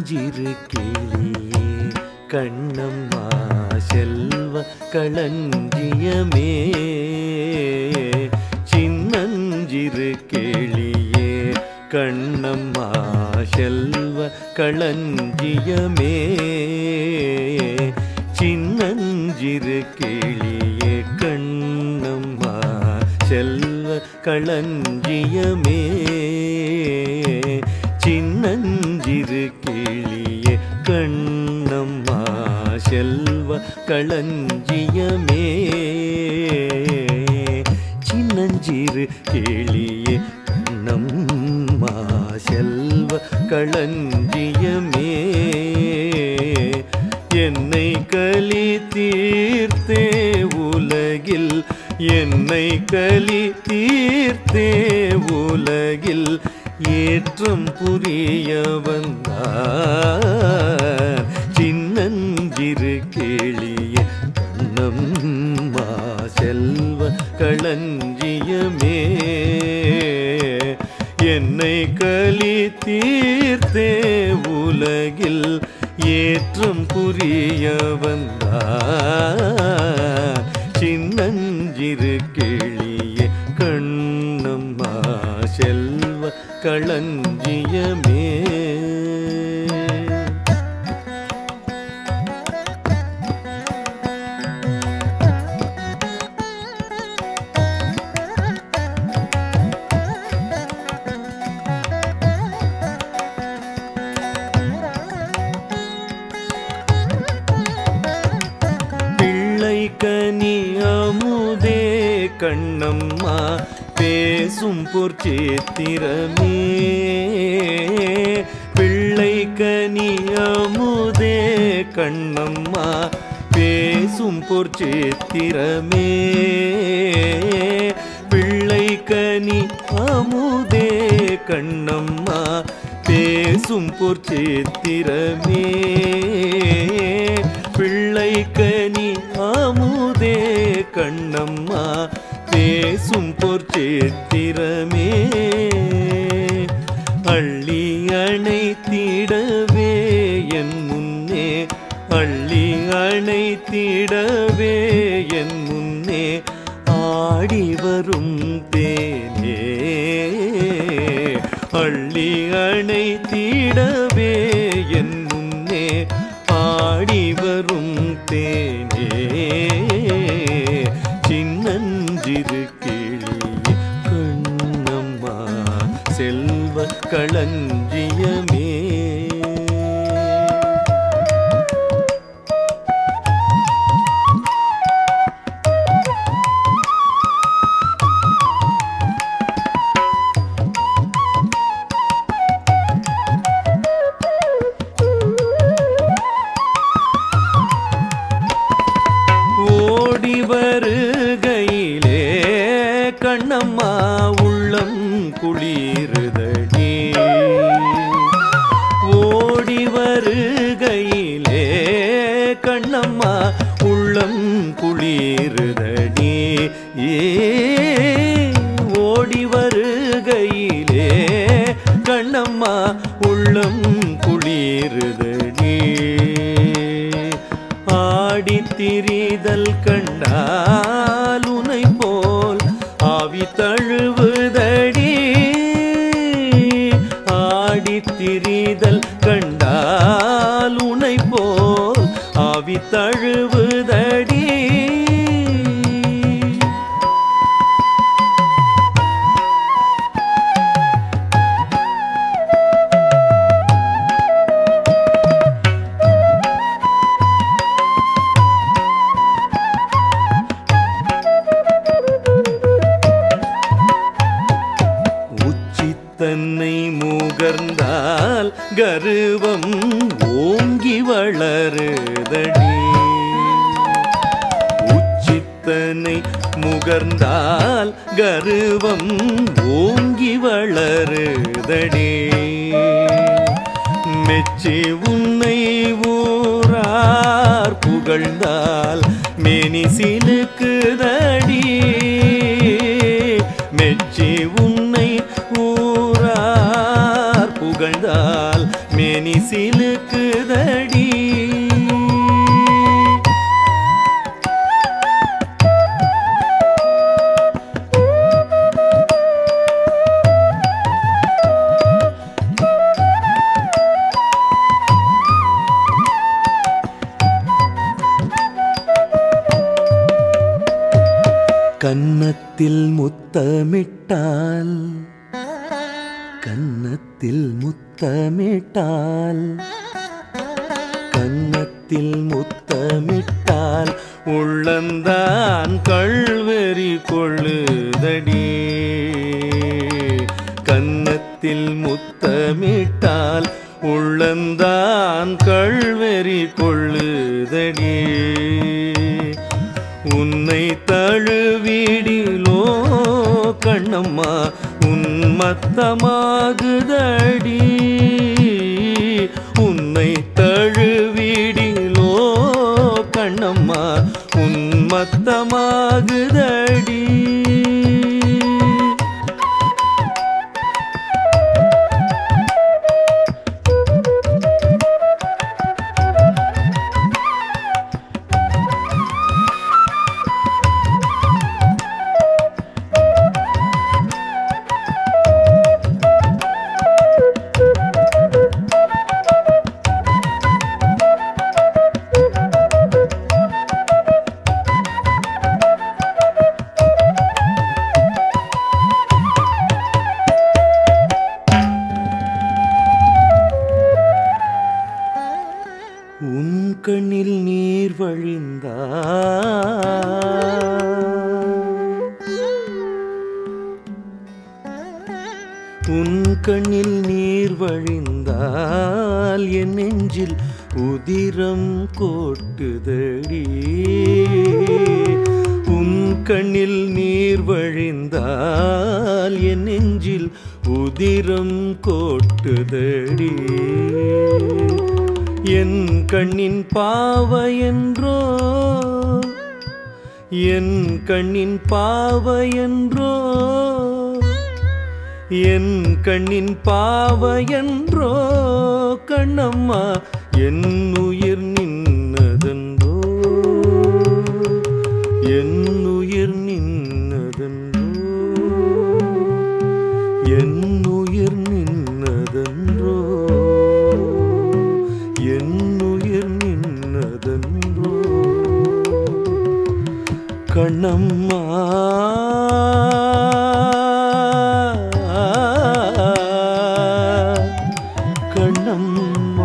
சின்னஞ்சிறு கிளியே கண்ணம்மா செல்வ களஞ்சியமே சின்னஞ்சிறு கிளியே கண்ணம்மா செல்வ களஞ்சியமே சின்னஞ்சிறு கிளியே கண்ணம்மா செல்வ களஞ்சியமே சின்னஞ்சிறு கிளியே கண்ணம்மா செல்வ களஞ்சியமே சின்னஞ்சிறு கிளியே கண்ணம்மா செல்வ களஞ்சியமே என்னை கலி தீர்த்தே உலகில் என்னை கலி தீர்த்தே உலகில் ஏற்றம் புரிய வந்தார் சின்னஞ்சிறு கேளிய கண்ணம்மா செல்வ களஞ்சியமே என்னை கலி தீர்த்தே உலகில் ஏற்றம் புரிய வந்தார் சின்னஞ்சிறு கிளிய கண்ணம்மா செல்வ களஞ்சியமே பிள்ளை கனி அமுதே கண்ணம்மா பேசும் பொற்சேத்திரமே பிள்ளை கனி அமுதே கண்ணம்மா பேசும் பொற்சேத்திரமே பிள்ளை கனி அமுதே கண்ணம்மா பேசும் பொற்சேத்திரமே பிள்ளை கனி அமுதே கண்ணம்மா பேசும் பொற்சேத்திரமே அள்ளி அணைத்திடவே என் முன்னே அள்ளி அணைத்திடவே என் முன்னே ஆடி வரும் தேனே அள்ளி அணைத்திடவே என் முன்னே ஆடி வரும் தேனே சின்னஞ்சிறு கிளியே கண்ணம்மா செல்வ களஞ்சியமே ஓடி வருகையிலே கண்ணம்மா உள்ளம் குளிருதடி ஓடி வருகையிலே கண்ணம்மா உள்ளம் குளிருதடி ஏ ஓடி வருகையிலே கண்ணம்மா உள்ளம் குளிருதடி ஆடித் திரிதல் கண்டால் உனை போல் ஆவி தழுவுதடி ஆடித் திரிதல் கண்டால் உனை போல் ஆவி தழுவுதடி உச்சி தன்னை முகர்ந்தால் கருவம் ஓங்கி வளருதடி உச்சித்தனை முகர்ந்தால் கருவம் ஓங்கி வளருதடி மெச்சி உன்னை ஊரார் புகழ்ந்தால் மேனி சிலுக்குதடி மெச்சி உன்னை ஊரார் புகழ்ந்தால் மேனி சிலுக்குதடி கன்னத்தில் முத்தமிட்டால் கன்னத்தில் முத்தமிட்டால் கன்னத்தில் முத்தமிட்டால் உள்ளந்தான் கள்வெறி கொள்ளுதடி கன்னத்தில் முத்தமிட்டால் உள்ளந்தான் கள்வெறி கொள்ளுதடி உன்னை தழுவிடிலோ கண்ணம்மா உன்மத்தமாகுதடி உன்னை தழுவிடிலோ கண்ணம்மா உன்மத்தமாகுதடி உன் கண்ணில் நீர் வழிந்தா உன் கண்ணில் நீர் வழிந்தால் என் நெஞ்சில் உதிரம் கோட்டுதடி உன் கண்ணில் நீர் வழிந்தால் என் நெஞ்சில் உதிரம் கோட்டுதடி என் கண்ணின் பாவையென்றோ என் கண்ணின் பாவையென்றோ என் கண்ணின் பாவையென்றோ கண்ணம்மா என் உயிர் நின்னதென்றோ என் உயிர் நின்னதென்றோ என் உயிர் நின்னதென்றோ என் உயிர் நின்னதென்றோ கண்ணம்மா கண்ணம்மா